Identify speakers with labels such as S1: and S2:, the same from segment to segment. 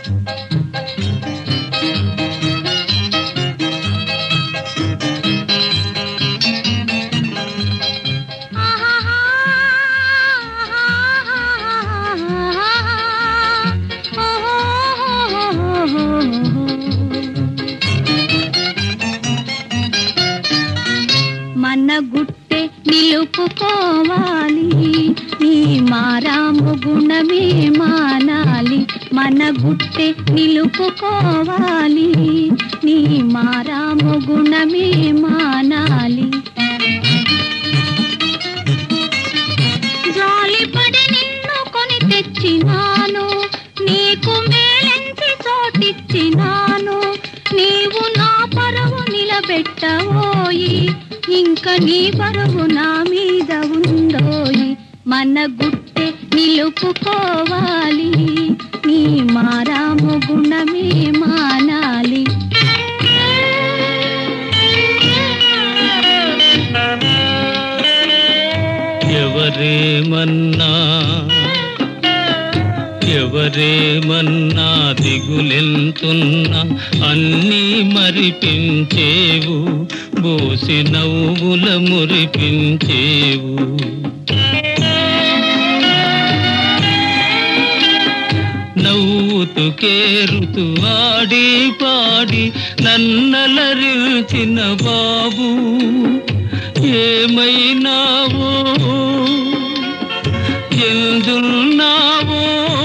S1: మన గుట్టె నిలుపుకోవాలి ఈ మారాము గుణమే మానాలి మన గుట్టె నిలుపుకోవాలి నీ మారాము గుణమే మానాలి జాలిపడి నిన్ను కొని తెచ్చినాను నీకు మేలెంచి చోటిచ్చినాను నీవు నా పరువు నిలబెట్టవోయి ఇంక నీ పరువు నా మీద ఉందోయి మన గుట్టె నిలుపుకోవాలి నీ మారాము గుణమే మానాలి
S2: ఎవరేమన్నా ఎవరేమన్నా దిగులెంతున్నా అన్నీ మరిపించేవు బోసి నవ్వుల మురిపించేవు నవ్వుతూ కేరుతూ ఆడి పాడి నన్నలరిచిన బాబు ఏమైనావో ఎందున్నావో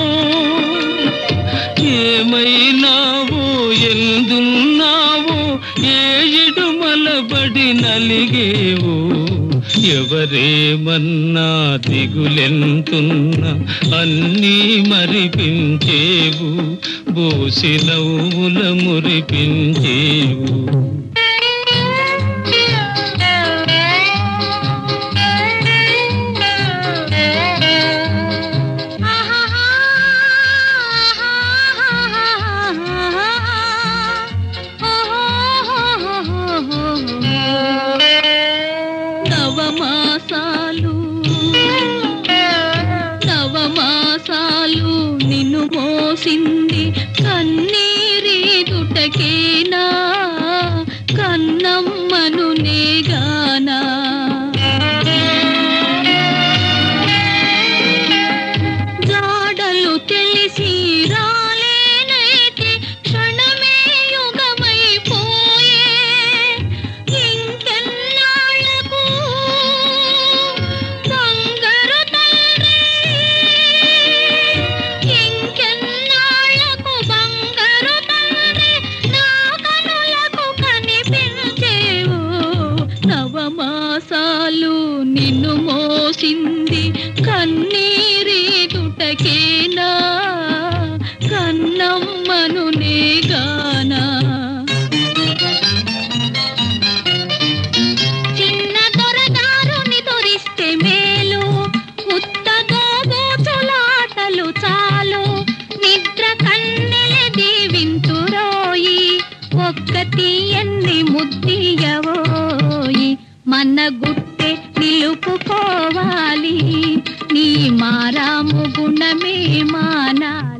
S2: ఏమైనావో ఎందున్నావో ఏడు మలబడి నలిగేవో ఎవరేమన్నా దిగులెంతున్నా అన్నీ మరిపించేవు బోసి నవ్వుల మురిపించేవు
S1: నవమాసాలు నవమాసాలు నిన్ను మోసింది కన్నీరి దుటకేనా కన్నమ్మను నేగానా జాడలు తెలిసి రాలేనైతే క్షణమే యుగమైపోయే ఇంకెన్నాళ్ళకు బంగారు తండ్రి ఇంకెన్నాళ్ళకు బంగారు తండ్రి నా కనులకు కనిపించేవు నవమాసాలు నిన్ను మోసింది కన్నీరి దుటకేనా కన్నమ్మను నేగానా చిన్న దొరగారుని దొరిస్తే మేలు ఉత్తగా బూచులాటలు చాలు నిద్ర కన్నెల దీవింతురోయి ఒక్క తీయన్ని ముద్దియవోయి మన గుట్టె నిలుపుకోవాలి నీ మారాము గుణమే మానాలి